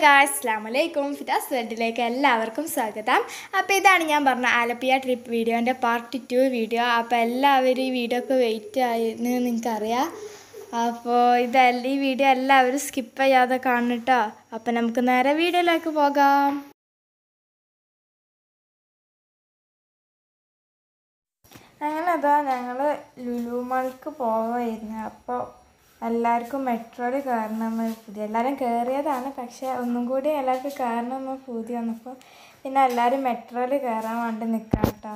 guys അസ്ലാം വലൈക്കും ഫിറ്റാസ് വേൾഡിലേക്ക് എല്ലാവർക്കും സ്വാഗതം അപ്പോൾ ഇതാണ് ഞാൻ പറഞ്ഞ ആലപ്പിയ ട്രിപ്പ് വീഡിയോൻ്റെ പാർട്ട് ടു വീഡിയോ അപ്പോൾ എല്ലാവരും ഈ വീഡിയോ ഒക്കെ വെയിറ്റ് ആയെന്ന് നിങ്ങൾക്കറിയാം അപ്പോൾ ഇതല്ല ഈ വീഡിയോ എല്ലാവരും സ്കിപ്പ് ചെയ്യാതെ കാണട്ടോ അപ്പോൾ നമുക്ക് നേരെ വീഡിയോയിലേക്ക് പോകാം അങ്ങനെ അതാ ഞങ്ങൾ ലുലുമാൾക്ക് പോവായിരുന്നു അപ്പോൾ എല്ലാവർക്കും മെട്രോയിൽ കയറണമെന്ന് പുതിയ എല്ലാവരും കയറിയതാണ് പക്ഷേ ഒന്നും കൂടി എല്ലാവർക്കും കയറണമെന്ന് പൂതി വന്നപ്പോൾ പിന്നെ എല്ലാവരും മെട്രോയിൽ കയറാൻ വേണ്ടി നിൽക്കാം കേട്ടോ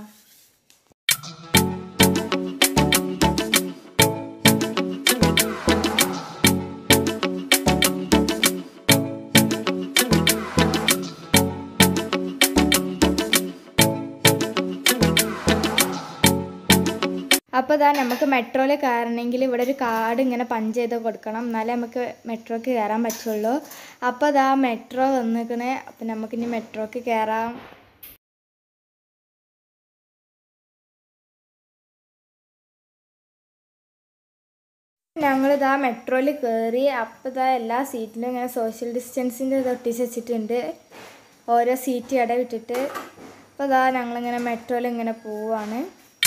അപ്പോൾ ഇതാ നമുക്ക് മെട്രോയിൽ കയറണമെങ്കിൽ ഇവിടെ ഒരു കാർഡ് ഇങ്ങനെ പഞ്ച് ചെയ്ത് കൊടുക്കണം എന്നാലേ നമുക്ക് മെട്രോക്ക് കയറാൻ പറ്റുള്ളൂ അപ്പോൾ ഇതാ മെട്രോ വന്നിക്കണേ അപ്പം നമുക്കിനി മെട്രോക്ക് കയറാം ഞങ്ങളിതാ മെട്രോയിൽ കയറി അപ്പോൾ ഇതാ എല്ലാ സീറ്റിലും ഇങ്ങനെ സോഷ്യൽ ഡിസ്റ്റൻസിൻ്റെ ഇത് ഒട്ടിച്ച് വെച്ചിട്ടുണ്ട് ഓരോ സീറ്റ് ഇട വിട്ടിട്ട് അപ്പോൾ ഇതാ ഞങ്ങളിങ്ങനെ മെട്രോയിൽ ഇങ്ങനെ പോവാണ്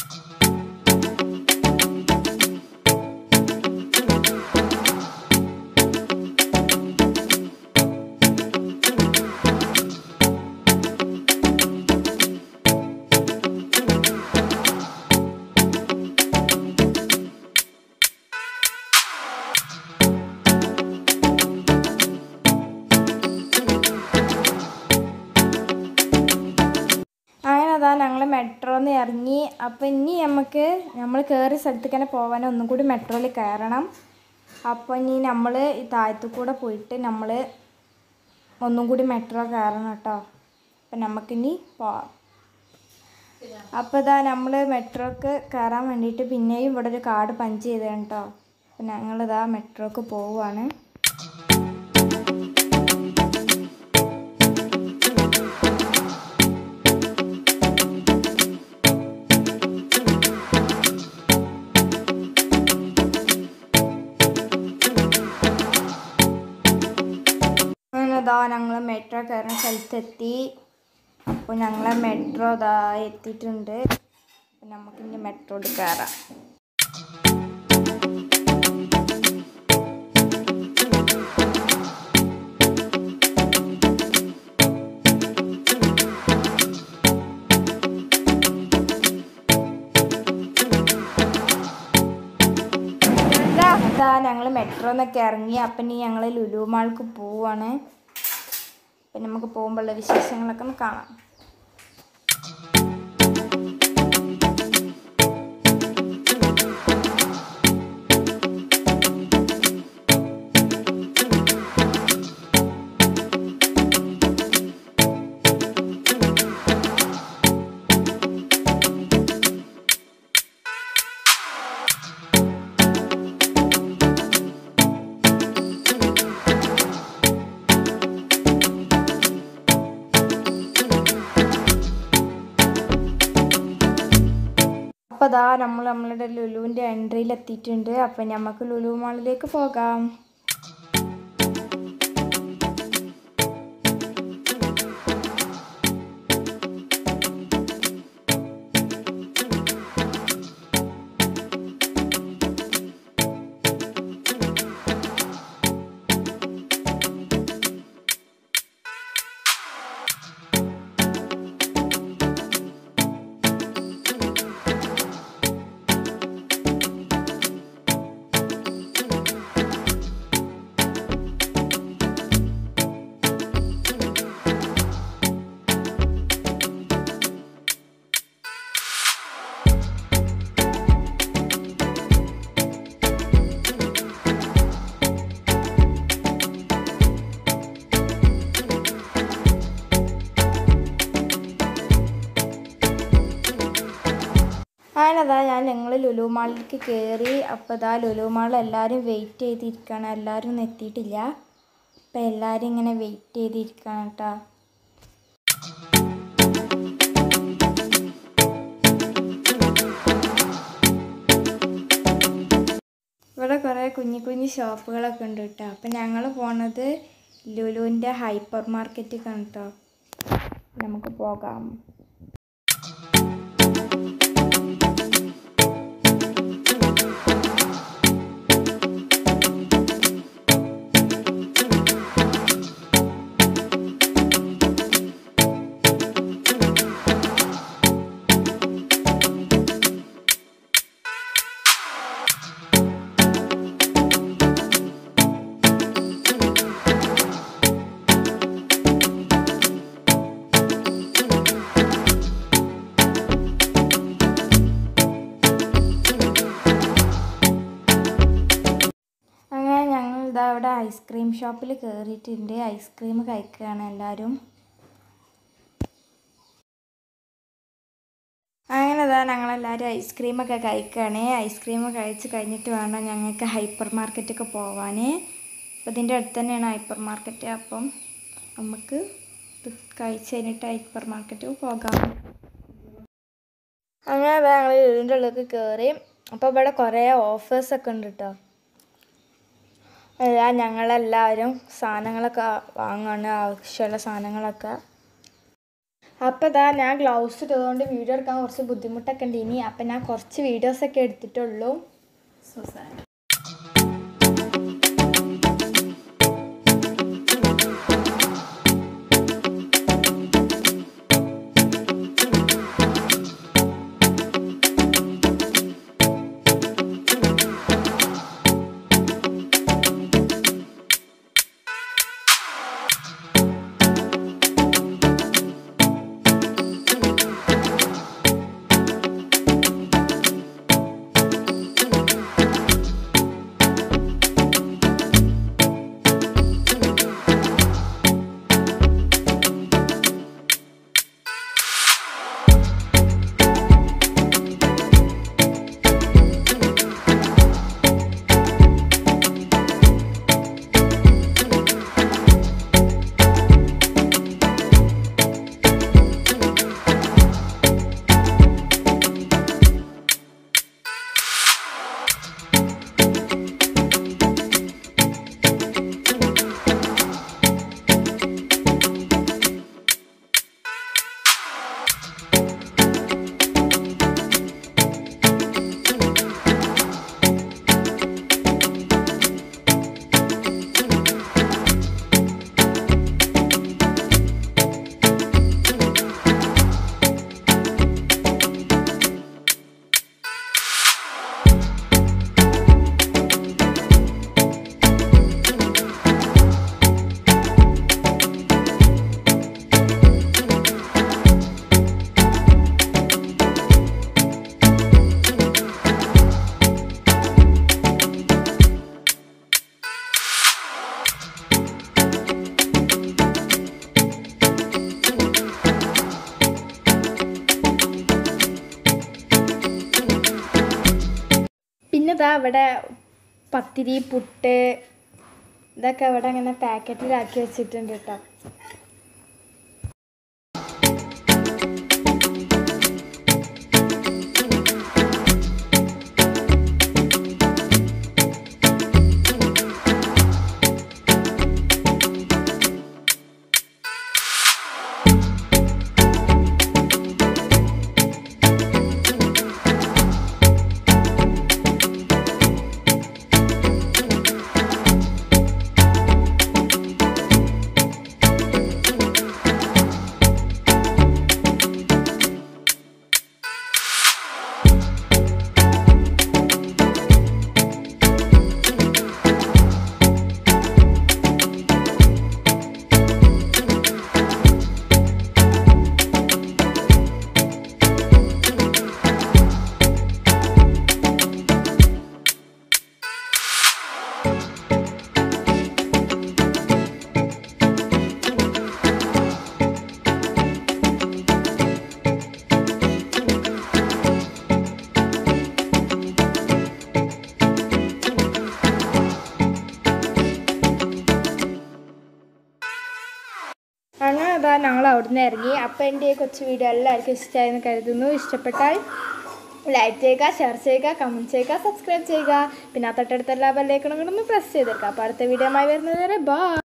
അങ്ങനെ അതാ ഞങ്ങൾ മെട്രോന്ന് ഇറങ്ങി അപ്പോൾ ഇനി നമുക്ക് നമ്മൾ കയറിയ സ്ഥലത്തേക്ക് തന്നെ പോകാൻ ഒന്നും കൂടി മെട്രോയിൽ കയറണം അപ്പോൾ ഇനി നമ്മൾ ഈ താഴത്തു കൂടെ പോയിട്ട് നമ്മൾ ഒന്നും കൂടി മെട്രോ കയറണം കേട്ടോ അപ്പം നമുക്കിനി പോവാം അപ്പോൾ ഇതാ നമ്മൾ മെട്രോക്ക് കയറാൻ വേണ്ടിയിട്ട് പിന്നെയും ഇവിടെ ഒരു കാർഡ് പഞ്ച് ചെയ്തതാണ് കേട്ടോ അപ്പം ഞങ്ങളിതാ മെട്രോക്ക് പോവുകയാണ് അങ്ങനെ ഇതാ ഞങ്ങൾ മെട്രോ കയറുന്ന സ്ഥലത്തെത്തി അപ്പോൾ ഞങ്ങളെ മെട്രോ ഇതാ എത്തിയിട്ടുണ്ട് അപ്പം നമുക്കിനി മെട്രോയിൽ കയറാം ഇതാ ഞങ്ങൾ മെട്രോ എന്നൊക്കെ ഇറങ്ങി അപ്പം ഇനി ഞങ്ങൾ ലുലു മാൾക്ക് പോവാണ് അപ്പം നമുക്ക് പോകുമ്പോഴുള്ള വിശേഷങ്ങളൊക്കെ ഒന്ന് കാണാം അപ്പോൾ അതാ നമ്മൾ നമ്മളുടെ ലുലുവിൻ്റെ എൻട്രിയിൽ എത്തിയിട്ടുണ്ട് അപ്പം നമുക്ക് ലുലു മാളിലേക്ക് പോകാം അങ്ങനെ അതാ ഞാൻ ഞങ്ങൾ ലുലു മാളിലേക്ക് കയറി അപ്പോൾ ഇതാ ലുലു മാളിൽ എല്ലാവരും വെയിറ്റ് ചെയ്തിരിക്കുകയാണ് എല്ലാവരും ഒന്നും എത്തിയിട്ടില്ല അപ്പോൾ എല്ലാവരും ഇങ്ങനെ വെയിറ്റ് ചെയ്തിരിക്കുകയാണ് കേട്ടോ ഇവിടെ കുറേ കുഞ്ഞു കുഞ്ഞു ഷോപ്പുകളൊക്കെ ഉണ്ട് കേട്ടോ അപ്പം ഞങ്ങൾ പോണത് ലുലുവിൻ്റെ ഹൈപ്പർ മാർക്കറ്റ് കണ്ടോ നമുക്ക് പോകാം അങ്ങനെ ഞങ്ങൾ ഇതാ ഇവിടെ ഐസ്ക്രീം ഷോപ്പിൽ കയറിയിട്ടുണ്ട് ഐസ്ക്രീം കഴിക്കുകയാണ് എല്ലാവരും അങ്ങനെ ഇതാ ഞങ്ങളെല്ലാവരും ഐസ്ക്രീമൊക്കെ കഴിക്കുകയാണ് ഐസ്ക്രീം കഴിച്ച് കഴിഞ്ഞിട്ട് വേണം ഞങ്ങൾക്ക് ഹൈപ്പർ മാർക്കറ്റൊക്കെ പോവാൻ അപ്പോൾ ഇതിൻ്റെ അടുത്ത് തന്നെയാണ് ഹൈപ്പർ മാർക്കറ്റ് അപ്പം നമുക്ക് ഇത് കഴിച്ച് കഴിഞ്ഞിട്ട് ഹൈപ്പർ മാർക്കറ്റ് പോകാം അങ്ങനെ ഇതാ ഞങ്ങൾ ഇതിൻ്റെ ഉള്ളിലേക്ക് കയറി അപ്പോൾ ഇവിടെ കുറേ ഓഫേഴ്സൊക്കെ ഉണ്ട് കേട്ടോ അല്ല ഞങ്ങളെല്ലാവരും സാധനങ്ങളൊക്കെ വാങ്ങാണ് ആവശ്യമുള്ള സാധനങ്ങളൊക്കെ അപ്പോൾ ഇതാ ഞാൻ ഗ്ലൗസ് ഇട്ടതുകൊണ്ട് വീഡിയോ എടുക്കാൻ കുറച്ച് ബുദ്ധിമുട്ടൊക്കെ ഉണ്ട് ഇനി അപ്പം ഞാൻ കുറച്ച് വീഡിയോസൊക്കെ എടുത്തിട്ടുള്ളൂ പിന്നെ ഇതാ ഇവിടെ പത്തിരി പുട്ട് ഇതൊക്കെ ഇവിടെ ഇങ്ങനെ പാക്കറ്റിലാക്കി വെച്ചിട്ടുണ്ട് കേട്ടോ അങ്ങനെ അതാ ഞങ്ങൾ അവിടുന്ന് ഇറങ്ങി അപ്പോൾ എൻ്റെ ഈ കൊച്ചു വീഡിയോ എല്ലാവർക്കും ഇഷ്ടമായെന്ന് കരുതുന്നു ഇഷ്ടപ്പെട്ടാൽ ലൈക്ക് ചെയ്യുക ഷെയർ ചെയ്യുക കമൻറ്റ് ചെയ്യുക സബ്സ്ക്രൈബ് ചെയ്യുക പിന്നെ ആ തൊട്ടടുത്ത എല്ലാ ബെല്ലേക്കണം കൂടെ ഒന്ന് പ്രസ് ചെയ്തേക്കുക അപ്പോൾ അടുത്ത വീഡിയോ ആയി വരുന്നത് വരെ ബാ